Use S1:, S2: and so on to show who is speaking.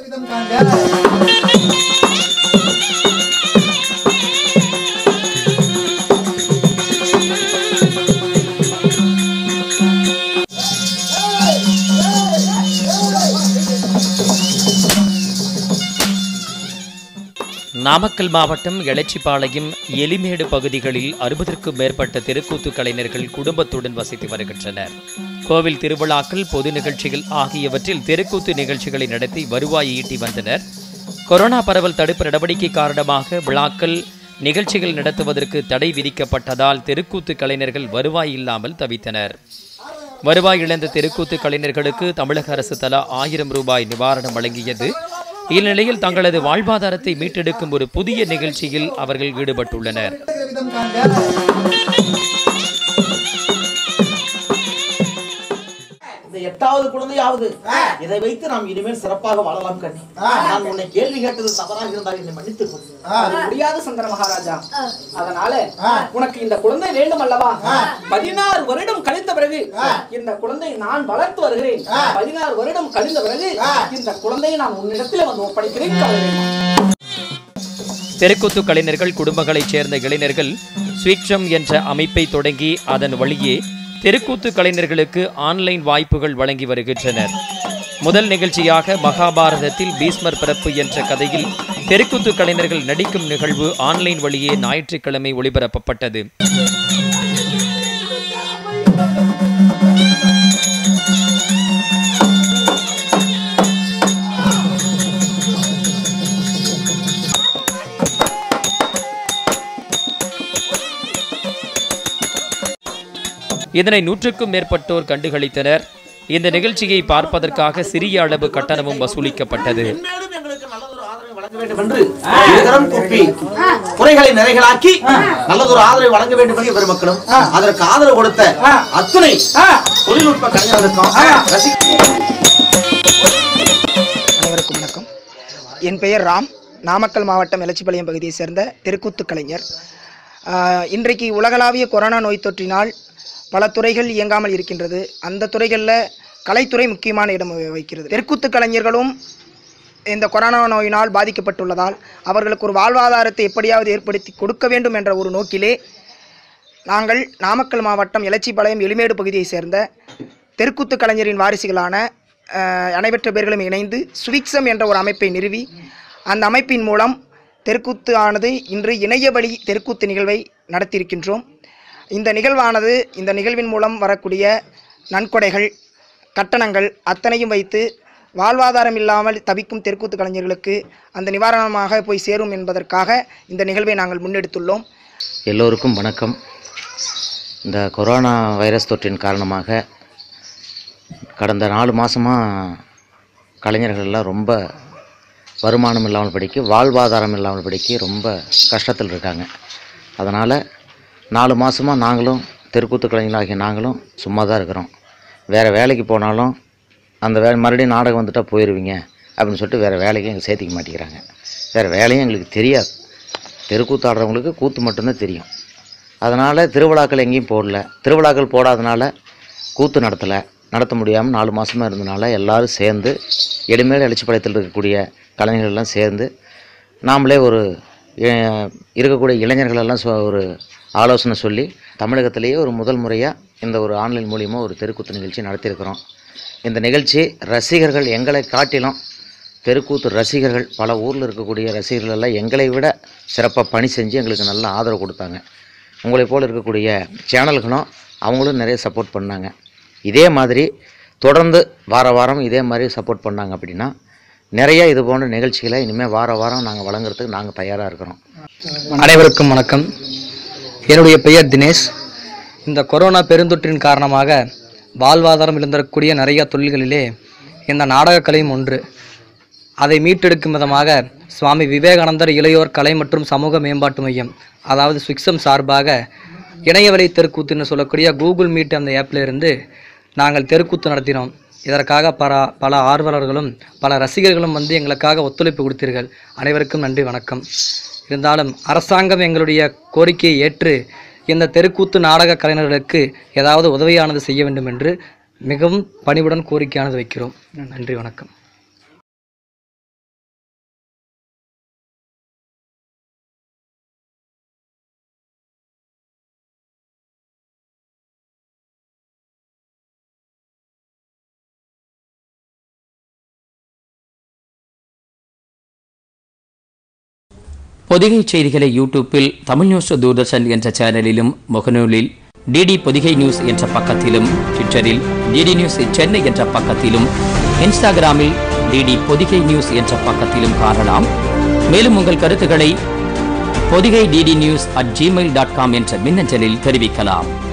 S1: நாமக்கல் மாவட்டம் எலச்சிபாளையம் எலிமேடு பகுதிகளில் அறுபதற்கும் மேற்பட்ட தெருக்கூத்து கலைஞர்கள் குடும்பத்துடன் வசித்து வருகின்றனர் கோவில் திருவிழாக்கள் பொது நிகழ்ச்சிகள் ஆகியவற்றில் தெருக்கூத்து நிகழ்ச்சிகளை நடத்தி வருவாய் ஈட்டி வந்தனர் கொரோனா பரவல் தடுப்பு நடவடிக்கை காரணமாக விழாக்கள் நிகழ்ச்சிகள் நடத்துவதற்கு தடை விதிக்கப்பட்டதால் தெருக்கூத்து கலைஞர்கள் வருவாய் இல்லாமல் தவித்தனர் வருவாய் இழந்த தெருக்கூத்து கலைஞர்களுக்கு தமிழக அரசு தலா ஆயிரம் ரூபாய் நிவாரணம் வழங்கியது இந்நிலையில் தங்களது வாழ்வாதாரத்தை மீட்டெடுக்கும் ஒரு புதிய நிகழ்ச்சியில் அவர்கள் ஈடுபட்டுள்ளனர்
S2: இந்த எட்டாவது குழந்தையாவது இதை வைத்து நாம் இனிமேல் சிறப்பாக வாழலாம் கண்ணி நான் உன்னை கேள்வி கேட்டது தவறாக இருந்தால் என்னை மன்னித்துக் கொள்
S3: அது முடியாது சங்கர மகாராஜா அதனால உனக்கு இந்த குழந்தை வேண்டும் அல்லவா பதினாறு வருடம் கழிந்த பிறகு இந்த குழந்தை நான் வளர்த்து வருகிறேன் பதினாறு வருடம் கழிந்த பிறகு இந்த குழந்தையை நான் உன்னிடத்தில் வந்து ஒப்படைக்கிறேன் கவலை வேண்டாம்.
S1: தெருக்கூத்து கலைஞர்கள் குடும்பங்களைச் சேர்ந்த இளைஞர்கள் ஸ்வீட்சம் என்ற அமைப்பை தொடங்கி அதன் வழியே தெருக்கூத்து கலைஞர்களுக்கு ஆன்லைன் வாய்ப்புகள் வழங்கி வருகின்றனர் முதல் நிகழ்ச்சியாக மகாபாரதத்தில் பீஸ்மர் பிறப்பு என்ற கதையில் தெருக்கூத்து கலைஞர்கள் நடிக்கும் நிகழ்வு ஆன்லைன் வழியே ஞாயிற்றுக்கிழமை ஒளிபரப்பப்பட்டது இதனை நூற்றுக்கும் மேற்பட்டோர் கண்டுகளித்தனர் இந்த நிகழ்ச்சியை பார்ப்பதற்காக சிறிய அளவு கட்டணமும் வசூலிக்கப்பட்டது
S2: மேலும் எங்களுக்கு நல்லதொரு ஆதரவை வழங்க வேண்டும் என்று இருகரம் கூப்பி குறைகளை நிறைகளாக்கி நல்லதொரு ஆதரவை வழங்க வேண்டும் என்று பெருமக்களும் அதற்கு ஆதரவு கொடுத்த அத்துணை தொழில்நுட்ப கலைஞர்களுக்கும் ரசி-
S4: அனைவருக்கும் வணக்கம் என் பெயர் ராம் நாமக்கல் மாவட்டம் எலச்சிபாளையம் பகுதியைச் சேர்ந்த தெருக்கூத்து கலைஞர் ஆஹ், இன்றைக்கு உலகளாவிய கொரோனா நோய் தொற்றினால் பல துறைகள் இயங்காமல் இருக்கின்றது அந்த துறைகளில் கலைத்துறை முக்கியமான இடம் வ- வகிக்கிறது தெருக்கூத்து கலைஞர்களும் இந்த கொரோனா நோயினால் பாதிக்கப்பட்டுள்ளதால் அவர்களுக்கு ஒரு வாழ்வாதாரத்தை எப்படியாவது ஏற்படுத்தி கொடுக்க வேண்டும் என்ற ஒரு நோக்கிலே நாங்கள் நாமக்கல் மாவட்டம் எலச்சிபாளையம் எலிமேடு பகுதியைச் சேர்ந்த தெருக்கூத்து கலைஞரின் வாரிசுகளான அஹ், அனைவற்ற பேர்களும் இணைந்து சுவிக்ஸம் என்ற ஒரு அமைப்பை நிறுவி அந்த அமைப்பின் மூலம் தெருக்கூத்து ஆனது இன்று இணைய வழி தெருக்கூத்து நிகழ்வை நடத்தியிருக்கின்றோம் இந்த நிகழ்வானது இந்த நிகழ்வின் மூலம் வரக்கூடிய நன்கொடைகள் கட்டணங்கள் அத்தனையும் வைத்து வாழ்வாதாரம் இல்லாமல் தவிக்கும் தெருக்கூத்து கலைஞர்களுக்கு அந்த நிவாரணமாக போய் சேரும் என்பதற்காக இந்த நிகழ்வை நாங்கள் முன்னெடுத்துள்ளோம்
S5: எல்லோருக்கும் வணக்கம் இந்த கொரோனா வைரஸ் தொற்றின் காரணமாக கடந்த நாலு மாதமாக கலைஞர்கள்லாம் ரொம்ப வருமானம் இல்லாமல் படிக்க வாழ்வாதாரம் இல்லாமல் படிக்க ரொம்ப கஷ்டத்தில் இருக்காங்க அதனால் நாலு மாதமாக நாங்களும் தெருக்கூத்து கலைஞர்களாகிய நாங்களும் சும்மா தான் இருக்கிறோம் வேறு வேலைக்கு போனாலும் அந்த வே மறுபடியும் நாடகம் வந்துட்டால் போயிடுவீங்க அப்படின்னு சொல்லிட்டு வேறு வேலைக்கு எங்களை சேர்த்திக்க மாட்டேங்கிறாங்க வேறு வேலையும் எங்களுக்கு தெரியாது தெருக்கூத்து ஆடுறவங்களுக்கு கூத்து மட்டும்தான் தெரியும் அதனால் திருவிழாக்கள் எங்கேயும் போடல திருவிழாக்கள் போடாதனால கூத்து நடத்தலை நடத்த முடியாமல் நாலு மாதமாக இருந்தனால எல்லாரும் சேர்ந்து எளிமையில் எழுச்சிப்பாளையத்தில் இருக்கக்கூடிய கலைஞர்கள் எல்லாம் சேர்ந்து நாமளே ஒரு அஹ், இருக்கக்கூடிய இளைஞர்களெல்லாம் சொ- ஒரு ஆலோசனை சொல்லி தமிழகத்திலேயே ஒரு முதல் முறையாக இந்த ஒரு ஆன்லைன் மூலியமாக ஒரு தெருக்கூத்து நிகழ்ச்சி நடத்தியிருக்கிறோம் இந்த நிகழ்ச்சி ரசிகர்கள் எங்களை காட்டிலும் தெருக்கூத்து ரசிகர்கள் பல ஊரில் இருக்கக்கூடிய ரசிகர்கள் எல்லாம் எங்களை விட சிறப்பாக பணி செஞ்சு எங்களுக்கு நல்ல ஆதரவு கொடுத்தாங்க உங்களைப் போல் இருக்கக்கூடிய சேனல்களும் அவங்களும் நிறைய சப்போர்ட் பண்ணாங்க இதே மாதிரி தொடர்ந்து வார வாரம் இதே மாதிரி சப்போர்ட் பண்ணாங்க அப்படின்னா நிறைய இது போன்ற நிகழ்ச்சிகளை இனிமேல் வார வாரம் நாங்கள் வழங்குறதுக்கு நாங்கள் தயாராக இருக்கிறோம்
S6: அனைவருக்கும் வணக்கம் என்னுடைய பெயர் தினேஷ் இந்த கொரோனா பெருந்தொற்றின் காரணமாக வாழ்வாதாரம் இழந்திருக்கக்கூடிய நிறைய தொழில்களிலே இந்த நாடகக்கலையும் ஒன்று அதை மீட்டெடுக்கும் விதமாக சுவாமி விவேகானந்தர் இளையோர் கலை மற்றும் சமூக மேம்பாட்டு மையம் அதாவது சுவிக்ஸம் சார்பாக இணையவழி தெருக்கூத்துன்னு சொல்லக்கூடிய கூகுள் மீட் அந்த ஆப்பில் இருந்து நாங்கள் தெருக்கூத்து நடத்தினோம் இதற்காக பல பல ஆர்வலர்களும் பல ரசிகர்களும் வந்து எங்களுக்காக ஒத்துழைப்பு கொடுத்தீர்கள் அனைவருக்கும் நன்றி வணக்கம் இருந்தாலும் அரசாங்கம் எங்களுடைய கோரிக்கையை ஏற்று இந்த தெருக்கூத்து நாடக கலைஞர்களுக்கு ஏதாவது உதவியானது செய்ய வேண்டும் என்று மிகவும் பணிவுடன் கோரிக்கையானது வைக்கிறோம் நன்றி வணக்கம்
S1: பொதிகை செய்திகளை யூடியூப்பில் தமிழ் நியூஸ் தூர்தர்ஷன் என்ற சேனலிலும் முகநூலில் டிடி பொதிகை நியூஸ் என்ற பக்கத்திலும் ட்விட்டரில் டிடி நியூஸ் சென்னை என்ற பக்கத்திலும் இன்ஸ்டாகிராமில் டிடி பொதிகை நியூஸ் என்ற பக்கத்திலும் காணலாம் மேலும் உங்கள் கருத்துக்களை Podhigai DD news at Gmail dot com என்ற மின்னஞ்சலில் தெரிவிக்கலாம்